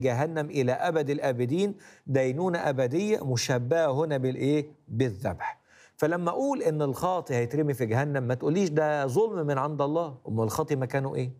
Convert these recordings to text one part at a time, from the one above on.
جهنم الى ابد الابدين دينونه ابديه مشبهه هنا بالايه بالذبح فلما اقول ان الخاطي هيترمي في جهنم ما تقوليش ده ظلم من عند الله امال الخاطي مكانه ايه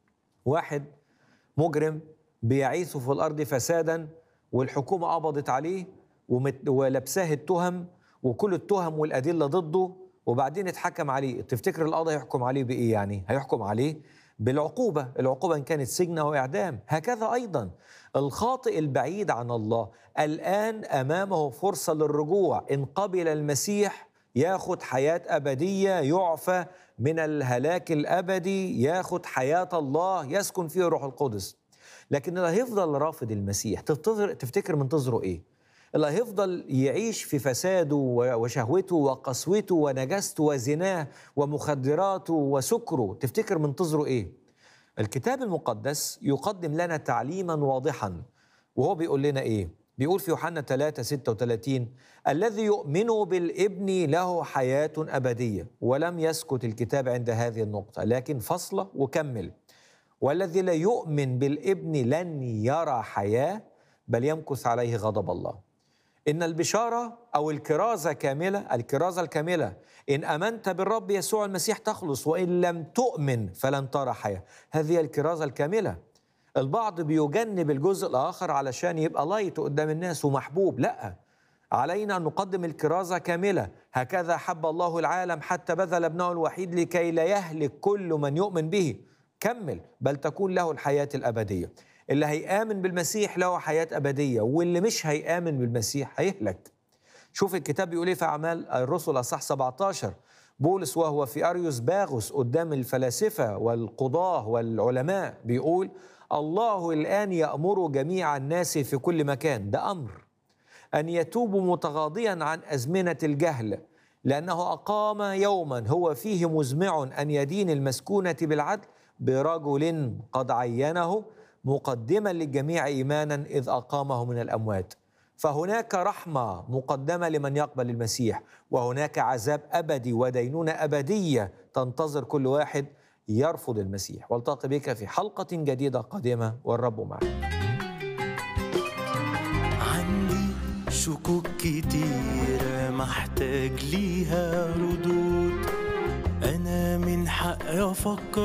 واحد مجرم بيعيث في الارض فسادا والحكومه قبضت عليه ومت- ولبساه التهم وكل التهم والادله ضده وبعدين اتحكم عليه تفتكر القاضي هيحكم عليه بايه يعني هيحكم عليه بالعقوبه العقوبه ان كانت سجن او اعدام هكذا ايضا الخاطئ البعيد عن الله الان امامه فرصه للرجوع ان قبل المسيح ياخد حياه ابديه يعفى من الهلاك الابدي ياخد حياه الله يسكن فيه الروح القدس لكن اللي هيفضل رافض المسيح تفتكر تفتكر منتظره ايه اللي هيفضل يعيش في فساده وشهوته وقسوته ونجاسته وزناه ومخدراته وسكره تفتكر منتظره ايه الكتاب المقدس يقدم لنا تعليما واضحا وهو بيقول لنا ايه بيقول في يوحنا 3 36 الذي يؤمن بالابن له حياة أبدية ولم يسكت الكتاب عند هذه النقطة لكن فصل وكمل والذي لا يؤمن بالابن لن يرى حياة بل يمكث عليه غضب الله إن البشارة أو الكرازة كاملة الكرازة الكاملة إن أمنت بالرب يسوع المسيح تخلص وإن لم تؤمن فلن ترى حياة هذه الكرازة الكاملة البعض بيجنب الجزء الآخر علشان يبقى لايت قدام الناس ومحبوب لا علينا أن نقدم الكرازة كاملة هكذا حب الله العالم حتى بذل ابنه الوحيد لكي لا يهلك كل من يؤمن به كمل بل تكون له الحياة الأبدية اللي هيآمن بالمسيح له حياة أبدية واللي مش هيآمن بالمسيح هيهلك شوف الكتاب بيقول ايه في أعمال الرسل أصح 17 بولس وهو في أريوس باغوس قدام الفلاسفة والقضاة والعلماء بيقول الله الآن يأمر جميع الناس في كل مكان ده أمر أن يتوبوا متغاضيا عن أزمنة الجهل لأنه أقام يوما هو فيه مزمع أن يدين المسكونة بالعدل برجل قد عينه مقدما للجميع إيمانا إذ أقامه من الأموات فهناك رحمة مقدمة لمن يقبل المسيح وهناك عذاب أبدي ودينونة أبدية تنتظر كل واحد يرفض المسيح والتقي بك في حلقة جديدة قادمة والرب معك عندي شكوك كتيرة محتاج ليها ردود أنا من حقي أفكر